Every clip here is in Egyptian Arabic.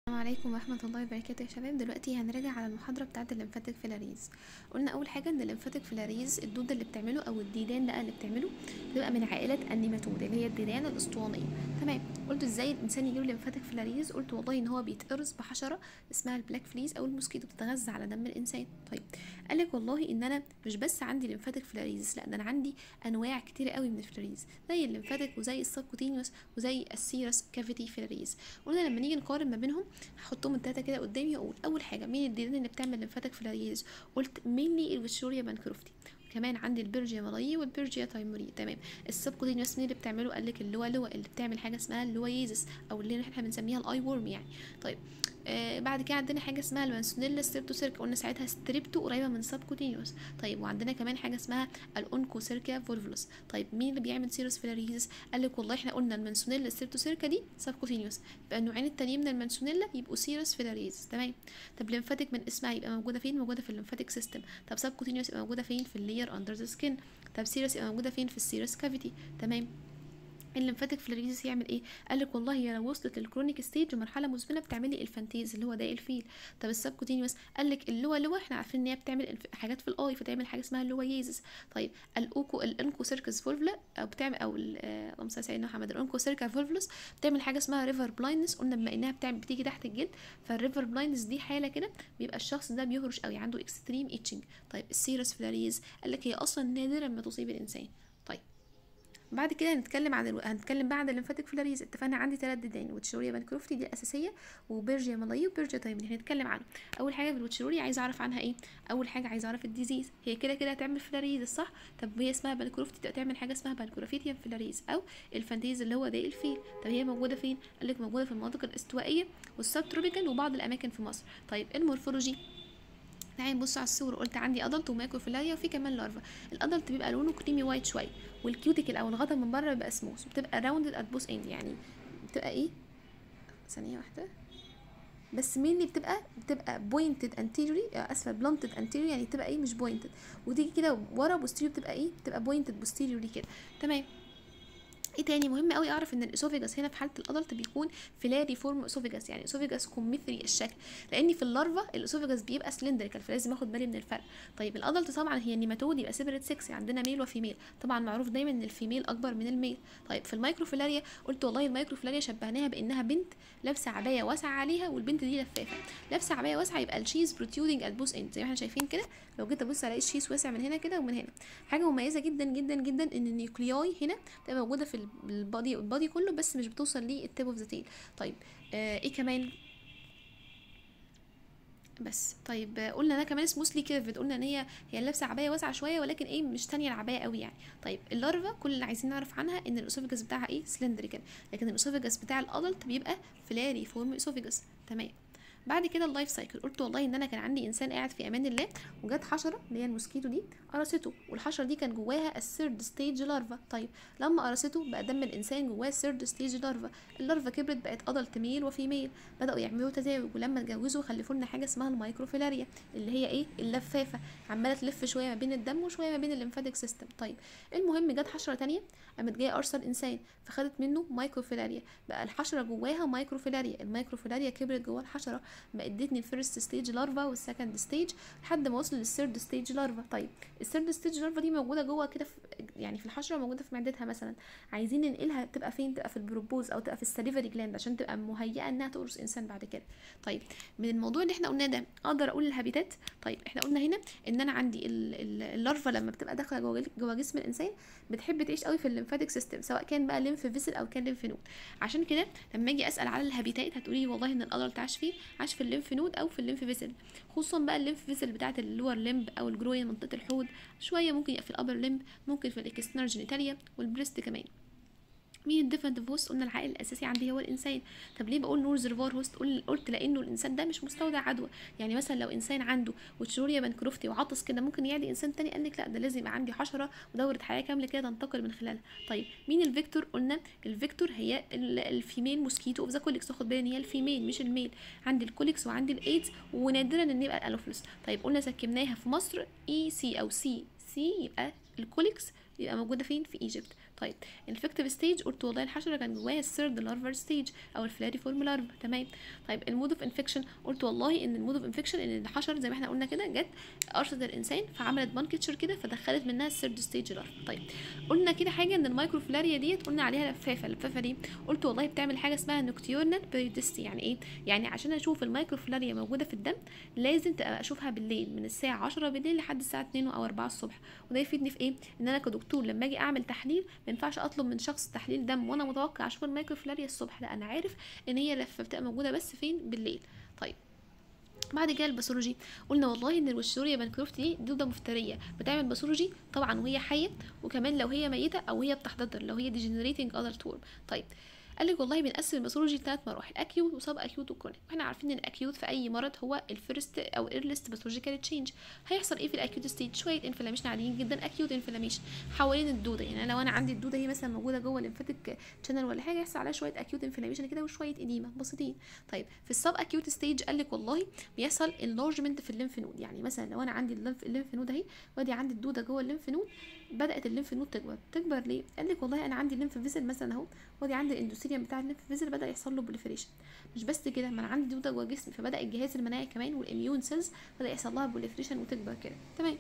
السلام عليكم ورحمة الله وبركاته يا شباب دلوقتي هنراجع على المحاضرة بتاعة الليمفاتيك فيلاريز قلنا أول حاجة إن الليمفاتيك فيلاريز الدودة اللي بتعمله أو الديدان بقى اللي بتعمله بتبقى من عائلة النيماتود اللي هي الديدان الأسطوانية تمام قلت إزاي الإنسان يجيله ليمفاتيك فيلاريز قلت والله إن هو بيتقرص بحشرة اسمها البلاك فليز أو الموسكيتو بتتغذى على دم الإنسان طيب قالك والله إن أنا مش بس عندي ليمفاتيك فيلاريز لا ده أنا عندي أنواع كتير قوي من الفيلاريز زي الليمفاتيك وزي السبكوتينيوس وزي السيرس كافيتي فيلاريز قلنا لما نيجي نقارن ما بينهم هحطهم التلاته كده قدامي واقول اول حاجه مين الديدان اللي بتعمل ليمفاتيك فيلاريز قلت مينلي الفيشوريا بانكروفتي كمان عندي البرجيا ملايي والبرجيا تايموري تمام السبكوتينيوس مين اللي بتعمله قال لك اللوا لوا اللي بتعمل حاجه اسمها اللوايزس او اللي احنا بنسميها الاي وورم يعني طيب آه بعد كده عندنا حاجه اسمها المانسونيلا ستريبتوسيركا قلنا ساعتها ستريبتو قريبه من سبكوتينيوس طيب وعندنا كمان حاجه اسمها الاونكوسيركا فولفولوس طيب مين اللي بيعمل سيروس فيلاريزس قال لك والله احنا قلنا المانسونيلا ستريبتوسيركا دي سبكوتينيوس يبقى النوعين التانيين من المانسونيلا يبقوا سيروس فيلاريزس تمام طب ليمفاتيك من اسمها يبقى موجوده فين موجوده في الليمفاتيك سيستم طب سبكوتينيوس يبقى موجوده فين في اللير اندر ذا سكين طب سيروس يبقى موجوده فين في السيروس كافيتي تمام الليمفاتيك فلاريزيس يعمل ايه قال لك والله هي لو وصلت للكرونيك ستيج مرحله مزمنه بتعمل لي الفانتيز اللي هو ده الفيل طب السبكوتينيوس قال لك اللوا لوا احنا عارفين ان هي بتعمل حاجات في الاي فتعمل حاجه اسمها اللوايزس طيب الاوكو الانكو سيركس فولفلا او بتعمل او اللهم صل سيدنا محمد الانكو سيركا فولفلوس بتعمل حاجه اسمها ريفر بلايندنس قلنا بما انها بتعمل بتيجي تحت الجلد فالريفر بلايندنس دي حاله كده بيبقى الشخص ده بيهرش قوي عنده اكستريم اتشنج طيب السيرس فلاريز قال لك هي اصلا نادرا ما تصيب الانسان طيب بعد كده هنتكلم عن الو... هنتكلم بقى عن الليمفاتيك فلاريز اتفقنا عندي ثلاث ديدان وتشوريا بانكروفتي دي الاساسيه وبيرجيا ملايي وبيرجيا تايمري هنتكلم عنهم اول حاجه في الوتشوريا عايز اعرف عنها ايه اول حاجه عايز اعرف الديزيز هي كده كده هتعمل فلاريز صح طب هي اسمها بانكروفتي تعمل حاجه اسمها بانكروفيتيا فلاريز او الفانتيز اللي هو ده الفيل طب هي موجوده فين قال لك موجوده في المناطق الاستوائيه والسب تروبيكال وبعض الاماكن في مصر طيب المورفولوجي تعالي نبص على الصور قلت عندي ادلت ومايكروفيلاريا وفي كمان لارفا الادلت بيبقى لونه كريمي وايت شويه والكيوتيكل او الغطا من بره بيبقى سموث وبتبقى راوندد ات بوس اند يعني بتبقى ايه ثانيه واحده بس مين اللي بتبقى بتبقى بوينتد انتيريوري اسفل بلانتد انتيريوري يعني بتبقى ايه مش بوينتد وتيجي كده ورا بوستيريور بتبقى ايه بتبقى بوينتد بوستيريوري كده تمام ايه تاني مهم قوي اعرف ان الاسوفيجاس هنا في حاله الادلت بيكون فلاري فورم اسوفيجاس يعني اسوفيجاس كوميثري الشكل لان في اللارفا الاسوفيجاس بيبقى سلندريكال فلازم اخد بالي من الفرق طيب الادلت طبعا هي نيماتود يبقى سيبريت سكس عندنا ميل وفيميل طبعا معروف دايما ان الفيميل اكبر من الميل طيب في المايكروفيلاريا قلت والله المايكروفيلاريا شبهناها بانها بنت لابسه عبايه واسعه عليها والبنت دي لفافه لابسه عبايه واسعه يبقى الشيز بروتيودنج ات بوس اند زي ما احنا شايفين كده لو جيت ابص الاقي الشيز واسع من هنا كده ومن هنا حاجه مميزه جدا جدا جدا ان النيوكلياي هنا بتبقى موجوده في البادي البادي كله بس مش بتوصل للتيب اوف ذا تيل طيب آه ايه كمان بس طيب آه قلنا ده كمان سموثلي كيرفد قلنا ان هي هي لابسه عبايه واسعه شويه ولكن ايه مش تانية العبايه قوي يعني طيب اللارفا كل اللي عايزين نعرف عنها ان الاسوفيجاس بتاعها ايه سلندريكال لكن الاسوفيجاس بتاع الادلت بيبقى فلاري فورم اسوفيجاس تمام بعد كده اللايف سايكل قلت والله ان انا كان عندي انسان قاعد في امان الله وجت حشره اللي هي الموسكيتو دي قرصته والحشره دي كان جواها الثيرد ستيج لارفا طيب لما قرصته بقى دم الانسان جواه الثيرد ستيج لارفا اللارفا كبرت بقت ادلت ميل وفيميل بداوا يعملوا تزاوج ولما اتجوزوا خلفوا لنا حاجه اسمها المايكروفيلاريا اللي هي ايه اللفافه عماله تلف شويه ما بين الدم وشويه ما بين الليمفاتيك سيستم طيب المهم جت حشره تانية قامت جايه قرصه الانسان فخدت منه مايكروفيلاريا بقى الحشره جواها مايكروفيلاريا المايكروفيلاريا كبرت جوه الحشره بقى ادتني الفيرست ستيج لارفا والسكند ستيج لحد ما وصل للثيرد ستيج لارفا طيب الثيرد ستيج لارفا دي موجوده جوه كده يعني في الحشره موجوده في معدتها مثلا عايزين ننقلها تبقى فين تبقى في البروبوز او تبقى في السليفري جلاند عشان تبقى مهيئه انها تقرص انسان بعد كده طيب من الموضوع اللي احنا قلناه ده اقدر اقول الهابيتات طيب احنا قلنا هنا ان انا عندي اللارفا لما بتبقى داخله جوه جوه جسم الانسان بتحب تعيش قوي في الليمفاتيك سيستم سواء كان بقى ليمف فيسل او كان ليمف نود عشان كده لما اجي اسال على الهابيتات هتقولي والله ان الادلت عاش فين عاش في الليمف نود او في الليمف فيسل خصوصا بقى الليمف فيسل بتاعه اللور ليمب او الجروين منطقه الحوض شويه ممكن يبقى في الابر ليمب ممكن في الاكسترنال جينيتاليا والبريست كمان مين الديفرنت هوست قلنا العائل الاساسي عندي هو الانسان طب ليه بقول نور ريزرفوار هوست قلت لانه الانسان ده مش مستودع عدوى يعني مثلا لو انسان عنده وتشوريا بانكروفتي وعطس كده ممكن يعدي انسان تاني قال لك لا ده لازم يبقى عندي حشره ودوره حياه كامله كده تنتقل من خلالها طيب مين الفيكتور قلنا الفيكتور هي الفيميل موسكيتو اوف ذا كوليكس واخد بالي ان هي الفيميل مش الميل عندي الكوليكس وعندي الايدز ونادرا ان يبقى الانوفلس طيب قلنا سكمناها في مصر اي سي او سي سي يبقى الكوليكس يبقى موجوده فين في ايجيبت طيب انفكتيف ستيج قلت والله الحشره كان جواها الثيرد لارفر ستيج او الفلاري فورم لارفا تمام طيب المود اوف انفكشن قلت والله ان المود اوف انفكشن ان الحشره زي ما احنا قلنا كده جت قرصت الانسان فعملت بانكتشر كده فدخلت منها الثيرد ستيج لارفا طيب قلنا كده حاجه ان المايكروفلاريا ديت قلنا عليها لفافه اللفافه دي قلت والله بتعمل حاجه اسمها نوكتيورنال بيريودستي يعني ايه يعني عشان اشوف المايكروفلاريا موجوده في الدم لازم تبقى اشوفها بالليل من الساعه 10 بالليل لحد الساعه 2 او 4 الصبح وده يفيدني في ايه ان انا كدكتور لما اجي اعمل تحليل ما ينفعش اطلب من شخص تحليل دم وانا متوقع اشوف المايكروفلاريا الصبح لا انا عارف ان هي لفه بتبقى موجوده بس فين بالليل طيب بعد كده الباثولوجي قلنا والله ان الوشوريا بانكروفت دي دوده مفتريه بتعمل باثولوجي طبعا وهي حيه وكمان لو هي ميته او هي بتحتضر لو هي ديجنريتنج ادلت وورم طيب قال لك والله بنقسم الباثولوجي لثلاث مراحل اكيوت وسب اكيوت وكرونيك واحنا عارفين ان الاكيوت في اي مرض هو الفيرست او ايرليست باثولوجيكال تشينج هيحصل ايه في الاكيوت ستيج شويه انفلاميشن عاديين جدا اكيوت انفلاميشن حوالين الدوده يعني لو انا عندي الدوده هي مثلا موجوده جوه الليمفاتيك شانل ولا حاجه يحصل عليها شويه اكيوت انفلاميشن كده وشويه اديمه بسيطين طيب في السب اكيوت ستيج قال لك والله بيحصل انلارجمنت في الليمف نود يعني مثلا لو انا عندي الليمف الليمف نود اهي وادي عندي الدوده جوه الليمف نود بدات الليمف نود تكبر تكبر ليه قال لك والله انا عندي الليمف فيزل مثلا اهو وادي عندي الاندوثيليوم بتاع الليمف فيزل بدا يحصل له بريفريشن مش بس كده ما انا عندي دوده جوه جسمي فبدا الجهاز المناعي كمان والاميون سيلز بدا يحصل لها بريفريشن وتكبر كده تمام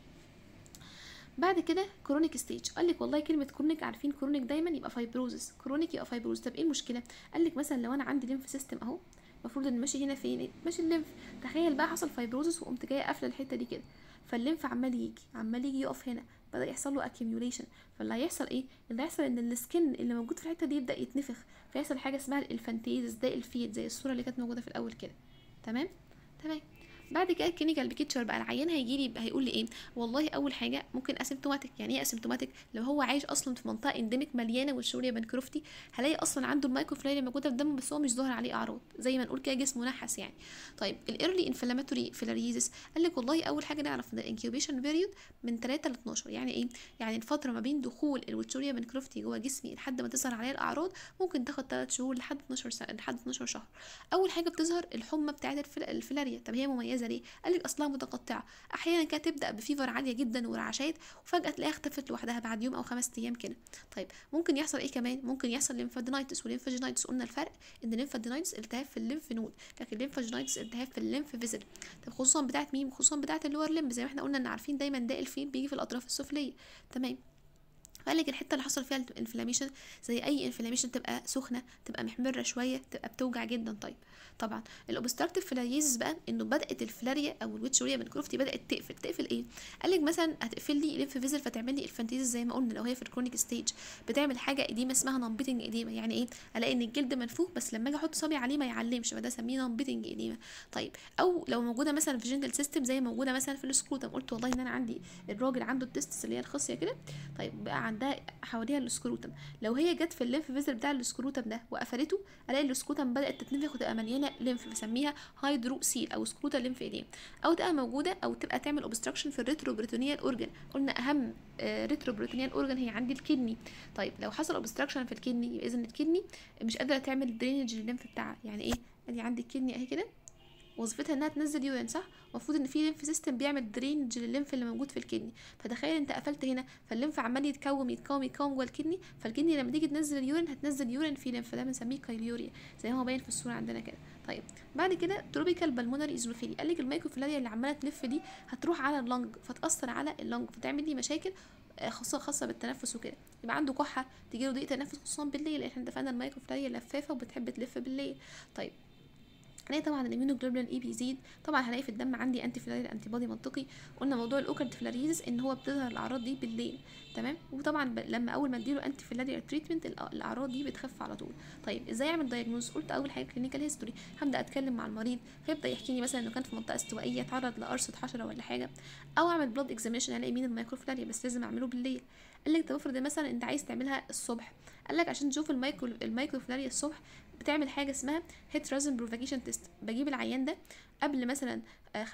بعد كده كرونيك ستيج قال لك والله كلمه كرونيك عارفين كرونيك دايما يبقى فايبروزس كرونيك يبقى فايبروز طب ايه المشكله قال لك مثلا لو انا عندي ليمف سيستم اهو المفروض ان ماشي هنا فين ماشي الليمف تخيل بقى حصل فايبروزس وقمت جايه قافله الحته دي كده فالليمف عمال يجي عمال يجي يقف هنا بدا يحصل له accumulation فاللي هيحصل ايه اللي هيحصل ان السكن اللي موجود في الحته دي يبدا يتنفخ فيحصل حاجه اسمها الانفانتيز ده الفيد زي الصوره اللي كانت موجوده في الاول كده تمام تمام بعد كده الكلينيكال بيكتشر بقى العيان هيجي لي هيقول لي ايه والله اول حاجه ممكن اسيمتوماتيك يعني ايه اسيمتوماتيك لو هو عايش اصلا في منطقه انديميك مليانه والشوريا بانكروفتي هلاقي اصلا عنده المايكروفلايريا موجوده في دمه بس هو مش ظاهر عليه اعراض زي ما نقول كده جسمه نحس يعني طيب الايرلي انفلاماتوري فيلاريزس قال لك والله اول حاجه نعرف ان الانكيوبيشن بيريود من 3 ل 12 يعني ايه يعني الفتره ما بين دخول الوتشوريا بانكروفتي جوه جسمي لحد ما تظهر عليها الاعراض ممكن تاخد 3 شهور لحد 12 سنه لحد 12 شهر اول حاجه بتظهر الحمى بتاعه الفل... الفيلاريا طب هي مميزه ليه قال لك اصلها متقطعه احيانا كانت تبدا بفيفر عاليه جدا ورعشات وفجاه تلاقيها اختفت لوحدها بعد يوم او خمس ايام كده طيب ممكن يحصل ايه كمان ممكن يحصل ليمفادينايتس وليمفاجينايتس قلنا الفرق ان الليمفادينايتس التهاب في الليمف نود لكن الليمفاجينايتس التهاب في الليمف فيزل طب خصوصا بتاعه مين خصوصا بتاعه اللور ليمب زي ما احنا قلنا ان عارفين دايما ده الفين بيجي في الاطراف السفليه تمام فقال لك الحته اللي حصل فيها الانفلاميشن زي اي انفلاميشن تبقى سخنه تبقى محمره شويه تبقى بتوجع جدا طيب طبعا الاوبستراكتيف فلاريزس بقى انه بدات الفلاريا او الويتشوريا بنكروفتي بدات تقفل تقفل ايه قال لك مثلا هتقفل لي ليمف فيزل فتعمل لي الفانتيزس زي ما قلنا لو هي في الكرونيك ستيج بتعمل حاجه اديمه اسمها نمبيتنج اديمه يعني ايه الاقي ان الجلد منفوخ بس لما اجي احط صبعي عليه ما يعلمش فده اسميه نمبيتنج اديمه طيب او لو موجوده مثلا في جنتال سيستم زي موجوده مثلا في السكروتم قلت والله ان انا عندي الراجل عنده التستس اللي هي الخصيه كده طيب بقى عندها حواليها السكروتم لو هي جت في الليمف فيزل بتاع السكروتم ده وقفلته الاقي السكروتم بدات تتنفخ وتبقى مليانه ليمف بسميها هايدروسيل او سكروتا ليمف ايديم او تبقى موجوده او تبقى تعمل اوبستراكشن في الريتروبريتونيال اورجن قلنا اهم ريتروبريتونيال اورجن هي عندي الكدني طيب لو حصل اوبستراكشن في الكدني يبقى اذا الكدني مش قادره تعمل درينج للليمف بتاعها يعني ايه ادي عندي الكدني اهي كده وظيفتها انها تنزل يورين صح المفروض ان في ليمف سيستم بيعمل درينج للليمف اللي موجود في الكدني فتخيل انت قفلت هنا فالليمف عمال يتكوم يتكوم يتكوم جوه الكدني فالكدني لما تيجي تنزل اليورين هتنزل يورين في ليمف ده بنسميه كايليوريا زي ما هو باين في الصوره عندنا كده طيب بعد كده تروبيكال بالمونري ازوفيلي قال لك المايكروفيلاريا اللي عماله تلف دي هتروح على اللنج فتاثر على اللنج فتعمل لي مشاكل خاصه خاصه بالتنفس وكده يبقى عنده كحه تجي له ضيق تنفس خصوصا بالليل لان احنا اتفقنا المايكروفيلاريا لفافه وبتحب تلف بالليل طيب هنلاقي طبعا الاميونوجلوبولين اي بيزيد طبعا هلاقي في الدم عندي انتي فلاريال انتي بودي منطقي قلنا موضوع الاوكرد فلاريزس ان هو بتظهر الاعراض دي بالليل تمام وطبعا ب... لما اول ما اديله انتي فلاريال تريتمنت الاعراض دي بتخف على طول طيب ازاي اعمل دايجنوز قلت اول حاجه كلينيكال هيستوري هبدا اتكلم مع المريض فيبدا يحكي لي مثلا انه كان في منطقه استوائيه اتعرض لقرصه حشره ولا حاجه او اعمل بلاد اكزامينشن الاقي مين المايكروفلاريا بس لازم اعمله بالليل قال لك طب افرض مثلا انت عايز تعملها الصبح قال لك عشان تشوف المايكرو المايكروفلاريا الصبح بتعمل حاجه اسمها هيترازن بروفاكيشن تيست بجيب العيان ده قبل مثلا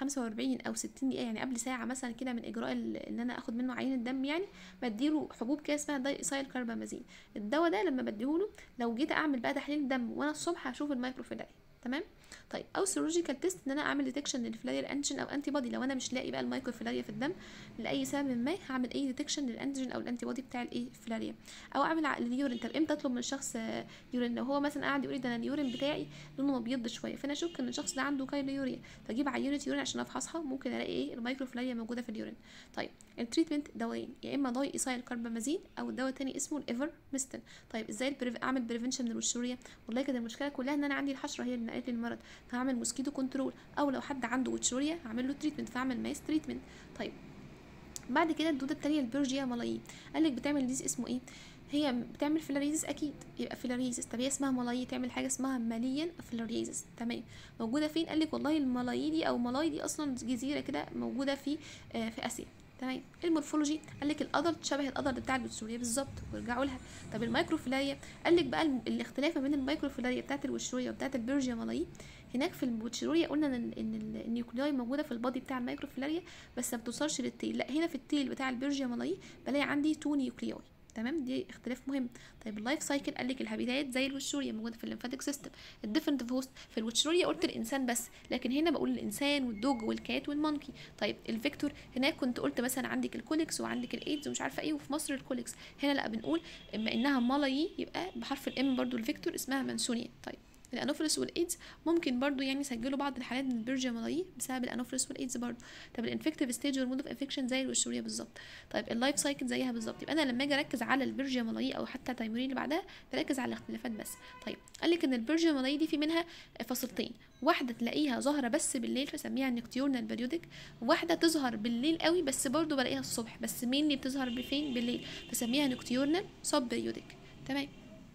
45 او 60 دقيقه يعني قبل ساعه مثلا كده من اجراء ان انا اخد منه عينه دم يعني بديله حبوب كده اسمها دايسايل كاربامازين الدواء ده لما بديهوله لو جيت اعمل بقى تحليل دم وانا الصبح هشوف المايكروفلاريا تمام طيب او سيرولوجيكال تيست ان انا اعمل ديتكشن للفلاريا انتيجين او انتي بودي لو انا مش لاقي بقى المايكرو فلاريا في الدم لاي سبب ما هعمل اي ديتكشن للانتيجين او الانتي بودي بتاع الايه فلاريا او اعمل ع- اليورين طب امتى اطلب من الشخص آه، يورين لو هو مثلا قاعد يقول لي ده انا اليورين بتاعي لونه مبيض شويه فانا اشك ان الشخص ده عنده كايلوريا فاجيب عينه يورين عشان افحصها ممكن الاقي ايه المايكرو فلاريا موجوده في اليورين طيب التريتمنت دوايين يا اما دواء ايسايل كاربامازين او الدواء التاني اسمه الايفر ميستن طيب ازاي البريف... اعمل بريفنشن من الوشوريا والله كده المشكله كلها ان انا عندي الحشره هي اللي نقلت لي المرض فهعمل موسكيتو كنترول او لو حد عنده وتشوريا هعمل له تريتمنت فاعمل مايس تريتمنت طيب بعد كده الدوده التانية البرجيا ملايين قال لك بتعمل ديز اسمه ايه هي بتعمل فيلاريزس اكيد يبقى فيلاريزس طب هي اسمها ملاي تعمل حاجه اسمها ماليا فيلاريزس تمام موجوده فين قال لك والله الملاي دي او ملاي دي اصلا جزيره كده موجوده في آه في اسيا تمام المورفولوجي قال لك الادلت شبه الادلت بتاع البوتشوريا بالظبط وارجعوا لها طب المايكروفيلاريا قال لك بقى الم- الاختلاف ما بين المايكروفيلاريا بتاعت الوشوريا وبتاعت البرجيا ملاي هناك في البوتشوريا قلنا ان ان ال- النيوكلياي موجوده في البادي بتاع المايكروفيلاريا بس ما بتوصلش للتيل لا هنا في التيل بتاع البرجيا ملاي بلاقي عندي تو نيوكلياي تمام دي اختلاف مهم طيب اللايف سايكل قال لك الهابيتات زي الوشوريا موجوده في الليمفاتيك سيستم الديفرنت هوست في الوشوريا قلت الانسان بس لكن هنا بقول الانسان والدوج والكات والمونكي طيب الفيكتور هناك كنت قلت مثلا عندك الكوليكس وعندك الايدز ومش عارفه ايه وفي مصر الكوليكس هنا لا بنقول اما انها مالاي يبقى بحرف الام برضو الفيكتور اسمها منسونيا طيب الانوفيلس والايدز ممكن برضو يعني يسجلوا بعض الحالات من البرجيا ملاي بسبب الانوفيلس والايدز برضو طب الانفكتيف ستيج والمود اوف انفكشن زي الوشوريا بالظبط طيب اللايف سايكل زيها بالظبط يبقى انا لما اجي اركز على البرجيا ملاي او حتى تايمورين اللي بعدها بركز على الاختلافات بس طيب قال لك ان البرجيا ملاي دي في منها فصيلتين واحده تلاقيها ظاهره بس بالليل فسميها نكتيورنال بيريودك واحده تظهر بالليل قوي بس برضو بلاقيها الصبح بس مين اللي بتظهر فين بالليل فسميها نكتيورنال سب بيريودك تمام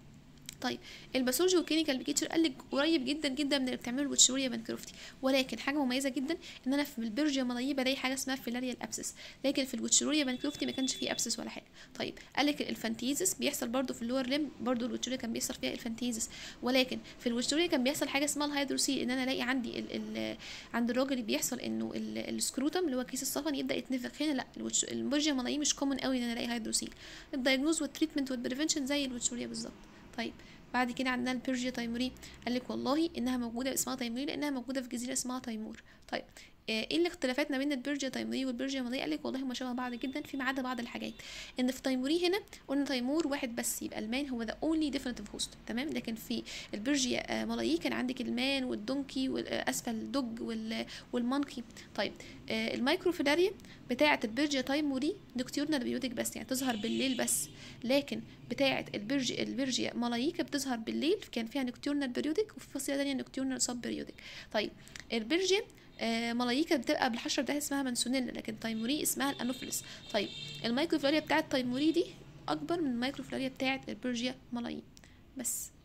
طيب الباثولوجي والكلينيكال بيكتشر قال لك قريب جدا جدا من اللي بتعمله الوتشوريا بانكروفتي ولكن حاجه مميزه جدا ان انا في البرجيا ملايين بلاقي حاجه اسمها فيلاريا الابسس لكن في الوتشوريا بانكروفتي ما كانش فيه ابسس ولا حاجه طيب قال لك الفانتيزس بيحصل برضو في اللور ليم برضو الوتشوريا كان بيحصل فيها الفانتيزس ولكن في الوتشوريا كان بيحصل حاجه اسمها الهيدروسيل ان انا الاقي عندي ال ال عند الراجل بيحصل انه ال- السكروتم اللي هو كيس الصفن يبدا يتنفخ هنا لا الوتش- البرجيا ملايين مش كومن قوي ان انا الاقي هيدروسيل الدايجنوز والتريتمنت والبريفنشن زي الوتشوريا بالظبط طيب بعد كده عندنا البيرجيا تايموري قال لك والله انها موجوده اسمها تايموري لانها موجوده في جزيره اسمها تيمور طيب آه، ايه الاختلافات ما بين البيرجيا تايموري والبيرجيا مالي قال لك والله هما شبه بعض جدا فيما عدا بعض الحاجات ان في تيموري هنا قلنا تيمور واحد بس يبقى المان هو ذا اونلي ديفينيتيف هوست تمام لكن في البيرجيا آه، ملايي كان عندك المان والدونكي والاسفل الدوج وال- والمونكي طيب آه، المايكروفيلاريا بتاعه البيرجيا تايموري نكتيورنال بيوتك بس يعني تظهر بالليل بس لكن بتاعه البرج البرجيا ملايكا بتظهر بالليل كان فيها نكتيورنال بيريودك وفي فصيله تانية نكتيورنال سب بيريودك طيب البرجيا آه ملايكا بتبقى بالحشره بتاعتها اسمها منسونيلا لكن تايموري اسمها الانوفيلس طيب المايكروفلاريا بتاعه تايموري دي اكبر من المايكروفلاريا بتاعه البرجيا ملايين بس